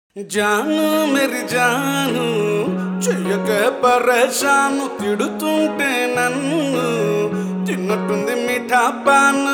జాను మెరి జాను చెయ్యక పరేషాను తిడుతుంటే నన్ను తిన్నట్టుంది మిఠా పాను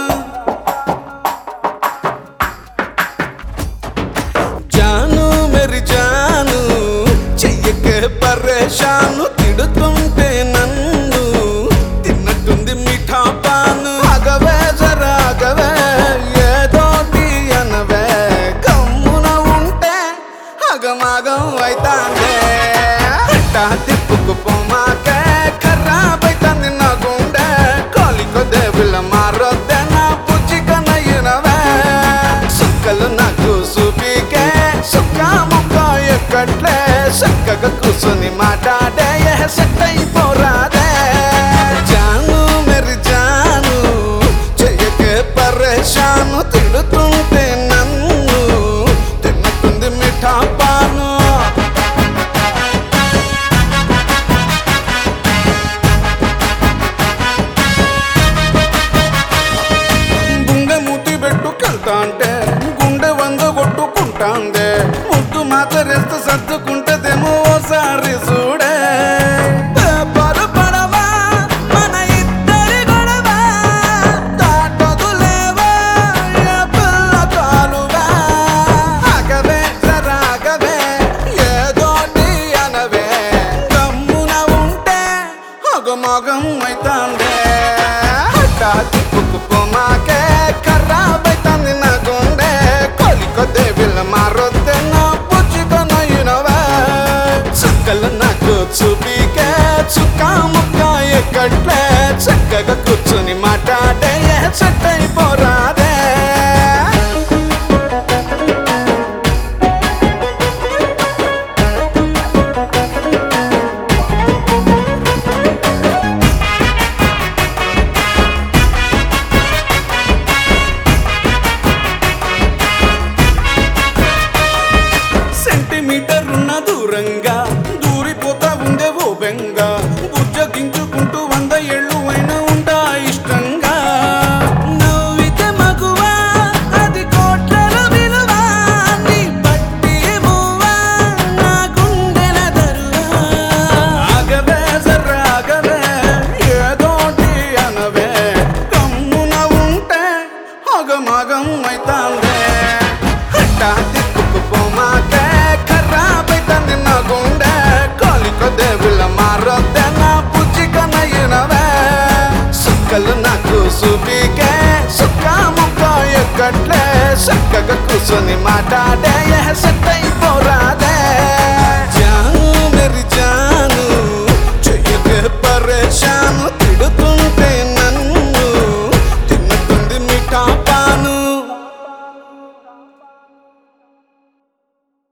జాను మెరి జాను చెయ్యక పరేషాను తిడుతుంటే నన్ను తిన్నట్టుంది మిఠా పాను అగవే జరాగవే ఏదోటి అనవే గమ్మున ఉంటే అగమాగం అయితాందే అట్టా తిప్పుకు పోమాకే ఖరాబ్ అయితాంది నా గుండె కాలికో దేవుళ్ళ మారొద్దే నా పుచ్చికన ఇనవే సుక్కలు నాకు చూపికే సుక్క ముక్క ఎక్కట్లే చక్కగా కూర్చొని మాట్లాడే సెట్ అయిపోరాదే జాను మెరి జాను చెయ్యకే పరేషాను తిడుతుంటే నన్ను తిన్నట్టుంది మిఠా పాను గుండె ముట్టి పెట్టుకెళ్తా అంటే గుండె వంద కొట్టుకుంటాందే ముద్దు మాతరేస్తే సర్దుకుంటదేమో ఓసారి చూడే పొరపడవా, మన ఇద్దరి గొడవ. దాటొదులేవా, ఏ పిల్ల కాలువా. ఆగవే, జరాగవే, ఏదోటి అనవే. గమ్మున ఉంటే అగమగం అయితాందే హఠా తిప్పుకు పోమాకే ఖరాబ్ అయితాంది నా గుండె కొలికో దేవుళ్ళ మారొద్దే నా పుచ్చుకొన ఇనవే చుక్కలు నాకు చూపికే చుక్క ముక్క ఎక్కట్లే చక్కగా కూర్చుని మాట్లాడే సెట్ అయిపోరాదే సెంటీమీటర్ ఉన్న దూరంగా దూరిపోతా ఉందే ఓ బెంగ బుజ్జగించుకుంటూ వంద ఏళ్ళు అయినా ఉంటా ఇష్టంగా నవ్వితే మగువా అది కోట్ల విలువ నీ పట్టి మూవా నా గుండెల దరువా ఆగవే జర్రాగవే ఏదోటి అనవే కమ్మున ఉంటే అగమగం అయితాందే హట్టా తిప్పుకు పోమాకే ఖరాబ్ అయితాంది నా గుండె కాలికో దేవుళ్ళ మారొద్దే నా పుచ్చికన ఇనవే సుక్కలు నాకు చూపికే సుక్క ముక్క ఎక్కట్లే చక్కగా కూర్చొని మాట్లాడే